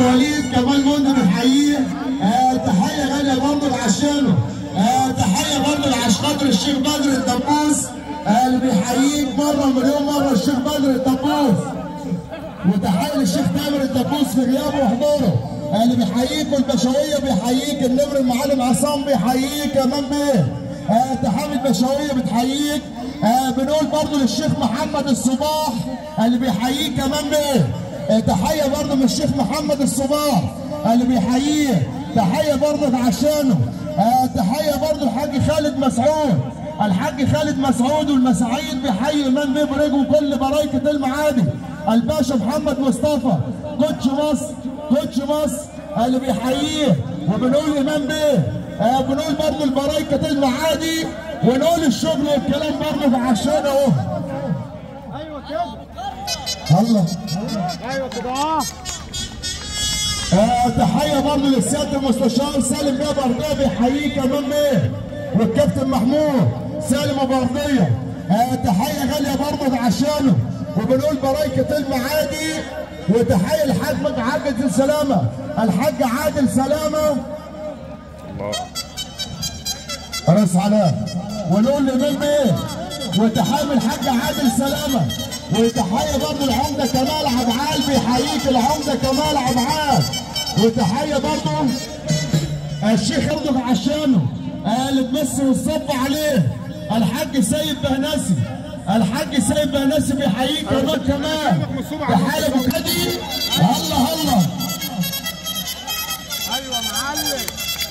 الوليد كمال منذر بنحييه آه تحيه غاليه برضه لعشانه آه تحيه برضه لعش خاطر الشيخ بدر الدبوس آه اللي بيحييك مره مليون مره الشيخ بدر الدبوس وتحيه للشيخ تامر الدبوس في غيابه وحضوره آه اللي بيحييك والبشويه بيحييك النمر المعلم عصام بيحييك كمان بيه آه تحيه البشويه بتحييك آه بنقول برضه للشيخ محمد الصباح اللي بيحييك كمان بيه آه تحيه برضه من الشيخ محمد الصباح اللي بيحييه تحيه برضه عشانه آه تحيه برضه الحاج خالد مسعود الحاج خالد مسعود والمساعيد بيحيي امام بيه برجله كل برايكه المعادي الباشا محمد مصطفى كوتش مصر كوتش مصر اللي بيحييه وبنقول امام بيه آه بنقول برضه البرايكه المعادي ونقول الشغل والكلام برضه عشان اهو ايوه كده الله ايوه كده اه آه تحيه برضه للسياده المستشار سالم بيه برديه بيحييه كمان بيه والكابتن محمود سالم ابو برديه آه تحيه غاليه برضه عشانه وبنقول برايكه المعادي وتحيه الحاج عادل سلامه الحاج عادل سلامه راس علاء ونقول لمين بيه وتحيه من الحاج عادل سلامه وتحيه برضه العمده كمال عبعال بيحييك العمده كمال عبعال وتحيه برضه الشيخ برضه عشانه آه اللي تمسي والصب عليه الحاج سيد بهنسي الحاج سيد بهنسي بيحييك كمان كمان تحيه ابو كدي الله الله ايوه معلم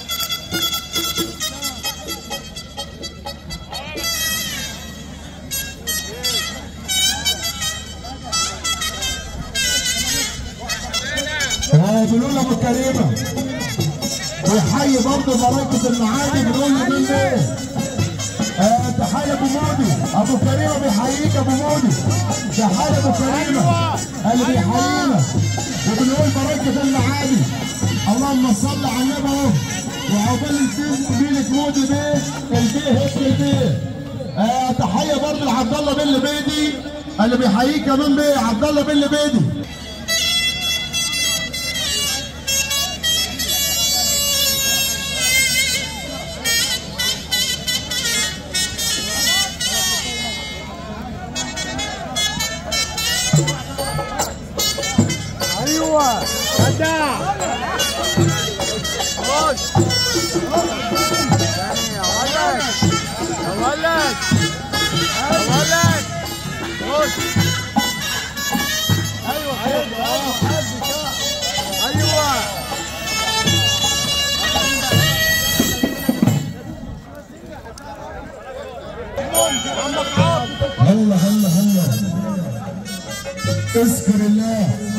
آه بنقول ابو كريمه ويحيي برضه مراكز المعادي بنقول له مين ايه آه تحيه ابو مودي ابو كريمه بيحييك ابو مودي تحيه ابو كريمه اللي بيحيينا وبنقول مراكز المعادي اللهم صل على النبي اهو وعقبال الدين بيلك مودي بيه البيه اسم البيه آه تحيه برضه لعبد الله بن لبيدي اللي بيحييك كمان بيه عبد الله بن لبيدي ايوه جدع خش ثاني يا ولد يا ولد يا ولد خش ايوه كده ايوه هلا هلا هلا اذكر الله